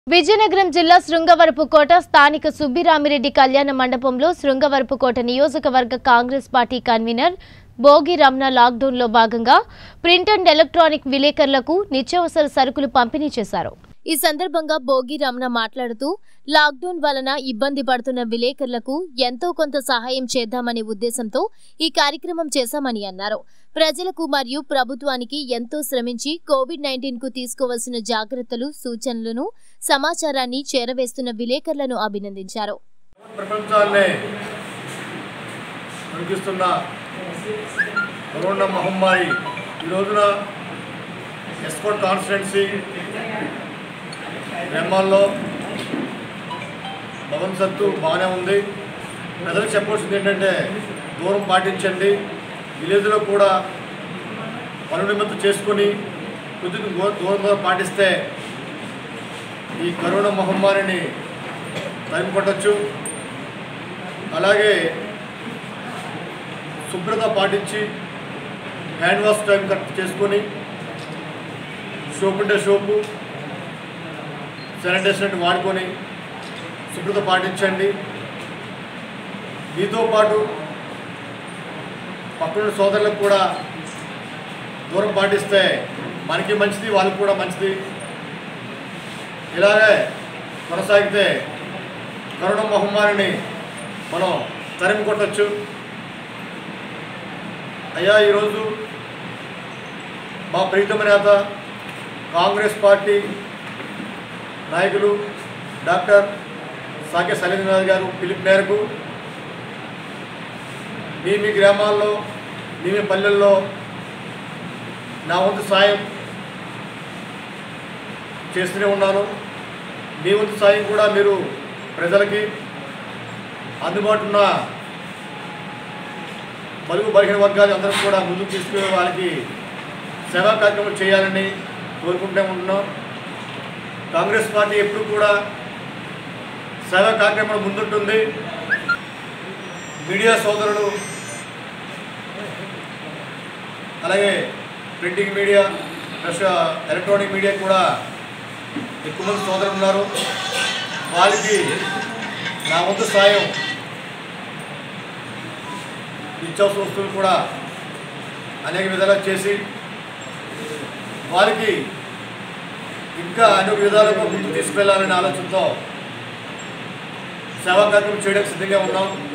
విజయనగరం జిల్లా శృంగవరపుకోట స్థానిక సుబ్బిరామిరెడ్డి కళ్యాణ మండపంలో శృంగవరపుకోట నియోజకవర్గ Congress party convener Bhogi Ramana లాక్డౌన్లో భాగంగా ప్రింట్ అండ్ ఎలక్ట్రానిక్ విలేకరులకు నిత్యావసర సరుకులు పంపిణీ చేశారు ఈ సందర్భంగా భోగి రమణ మాట్లాడుతూ లాక్డౌన్ వలన ఇబ్బంది పడుతున్న విలేకరులకు ఎంతో కొంత సహాయం చేద్దామనే ఉద్దేశంతో ఈ కార్యక్రమం చేశామని అన్నారు ప్రజలకు మరియు ప్రభుత్వానికి ఎంతో శ్రమించి కోవిడ్ నైన్టీన్ కు తీసుకోవాల్సిన జాగ్రత్తలు సూచనలను సమాచారాన్ని చేరవేస్తున్న విలేకరులను అభినందించారు ప్రపంచాన్నే వణికిస్తున్న కరోనా మహమ్మారి ఈ రోజున ఎస్కోట్ కాన్స్టిట్యున్సీ గ్రామాల్లో భవన్సత్తు బాగానే ఉంది ప్రజలకు చెప్పవలసింది ఏంటంటే దూరం పాటించండి విలేజ్లో కూడా పనుల నిమిత్తం చేసుకొని కొద్దిగా దూ- దూరంగా పాటిస్తే ఈ కరోనా మహమ్మారిని టైం కొట్టచ్చు అలాగే శుభ్రత పాటించి హ్యాండ్ వాష్ టైం కరెక్ట్ చేసుకొని సోప్ ఉంటే సోపు శానిటైజర్ వాడుకొని శుభ్రత పాటించండి మీతో పాటు పక్కన సోదరులకు కూడా దూరం పాటిస్తే మనకి మంచిది వాళ్ళకి కూడా మంచిది ఇలాగే కొనసాగితే కరోనా మహమ్మారిని మనం తరిమి కొట్టచ్చు అయ్యా ఈరోజు మా ప్రీతమ నేత కాంగ్రెస్ పార్టీ నాయకులు డాక్టర్ సాకే సలీంద్రనాథ్ గారు పిలుపు మేరకు మీ మీ గ్రామాల్లో మీ మీ పల్లెల్లో నా వంతు సాయం చేస్తూనే ఉన్నాను మీ వంతు సాయం కూడా మీరు ప్రజలకి అందుబాటు ఉన్న బలుగు బలహీన వర్గాలు అందరూ కూడా ముందుకు తీసుకునే వాళ్ళకి సేవా కార్యక్రమం చేయాలని కోరుకుంటూ ఉంటున్నాం కాంగ్రెస్ పార్టీ ఎప్పుడు కూడా సేవా కార్యక్రమం ముందుంటుంది మీడియా సోదరులు అలాగే printing media plus electronic media కూడా ఎక్కువ మంది సోదరులు ఉన్నారు వాళ్ళకి నా వంతు సాయం నిత్యావసర వస్తువులు కూడా అనేక విధాలుగా చేసి వారికి ఇంకా అనేక విధాలుగా ముందుకు తీసుకెళ్లాలనే ఆలోచనతో సేవా కార్యక్రమం చేయడానికి సిద్ధంగా ఉన్నాం